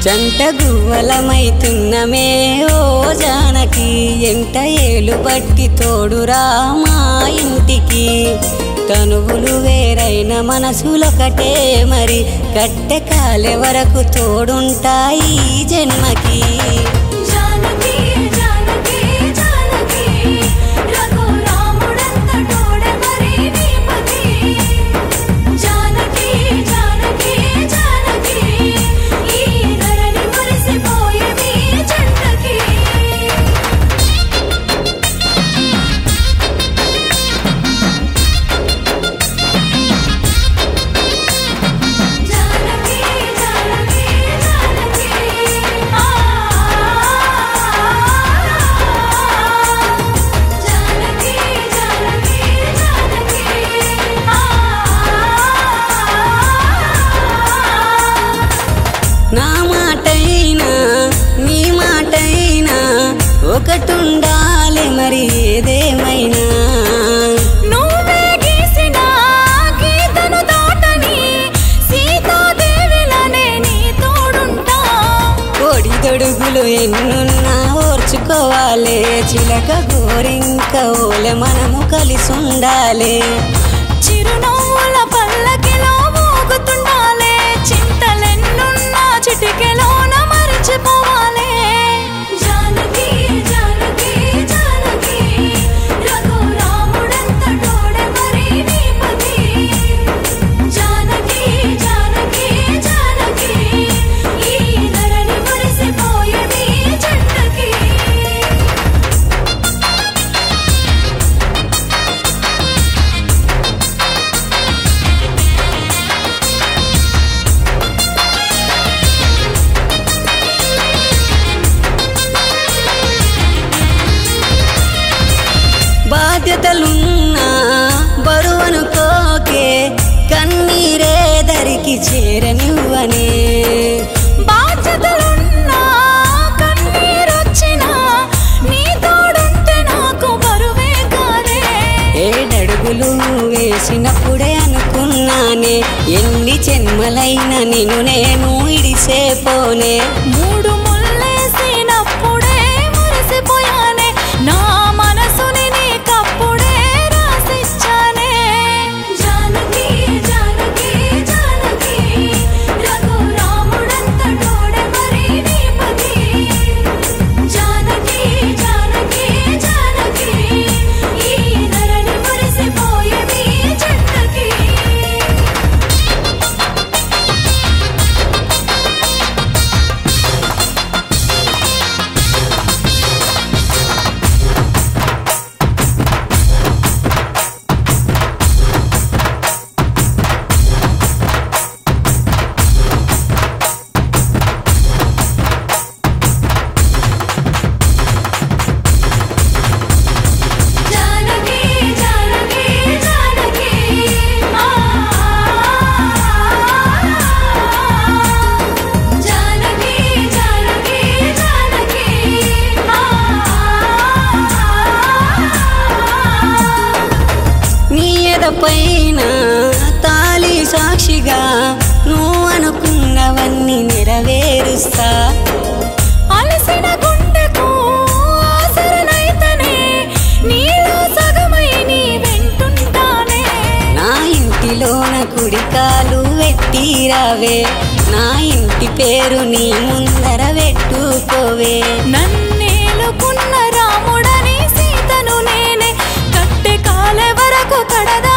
జంట గువ్వలమైతున్నమే ఓ జానకి ఎంట ఏలు బట్టి తోడురా మా ఇంటికి తనువులు వేరైన మనసులొకటే మరి కట్టె కాలే వరకు తోడుంటాయి ఈ జన్మకి జానకి జానకి జానకి రఘురాముడంత తోడే మరి నీపతి జానకి జానకి జానకి ఈ ధరణి మురిసిపోయే మీ జంటకి జానకి జానకి జానకి ఆ జానకి జానకి జానకి ఆ నా మాటైనా నీ మాటైనా ఒకటుండాలి మరి ఏదేమైనా నువ్వే గీసిన గీతను దాటని సీతాదేవిలానే నీ తోడుంటా కోడిదొడుగులు ఎన్నున్నా ఓర్చుకోవాలి చిలక గోరింక ఓలె మనము కలిసి ఉండాలి చిరునవ్వుల పల్లకిలో మోగుతుండాలే చింతలెన్నున్నా చిటికెలోన మరిచిపోవాలే జానకి జానకి జానకి రఘురాముడంత తోడే మరి నీపతి జానకి జానకి జానకి ఈ ధరణి మురిసిపోయే మీ జంటకి బాధ్యతలున్నా బరువనుకోకే కన్నీరే దరికి చేరనివ్వనే బాధ్యతలున్నా కన్నీరొచ్చినా నీ తోడుంటే నాకు బరువే కాదే ఏడడుగులు వేసినప్పుడే అనుకున్నానే ఎన్ని జన్మలైన నిన్ను నేను ఇడిసేపోనే మూడు ముళ్ళేసినప్పుడే మురిసిపోయానే నా మనసుని నీకప్పుడే రాసిచ్చానే జానకి జానకి జానకి రఘురాముడంత తోడే మరి నీపతి జానకి జానకి జానకి ఈ ధరణి మురిసిపోయే మీ జంటకి జానకి జానకి జానకి ఆ జానకి జానకి జానకి ఆ నీ ఎదపైన తాలి సాక్షిగా నువ్వు అనుకున్నవన్నీ నెరవేరుస్తా అలసిన గుండెకు ఆసరనైతనే నీలో సగమై నీ వెంటుంటానే నా ఇంటిలోన కుడికాలు వెట్టిరావే నా ఇంటి పేరు నీ ముందర పెట్టుకోవే నన్నేలుకున్న రాముడని సీతను నేనే కట్టె కాలే వరకు కడదా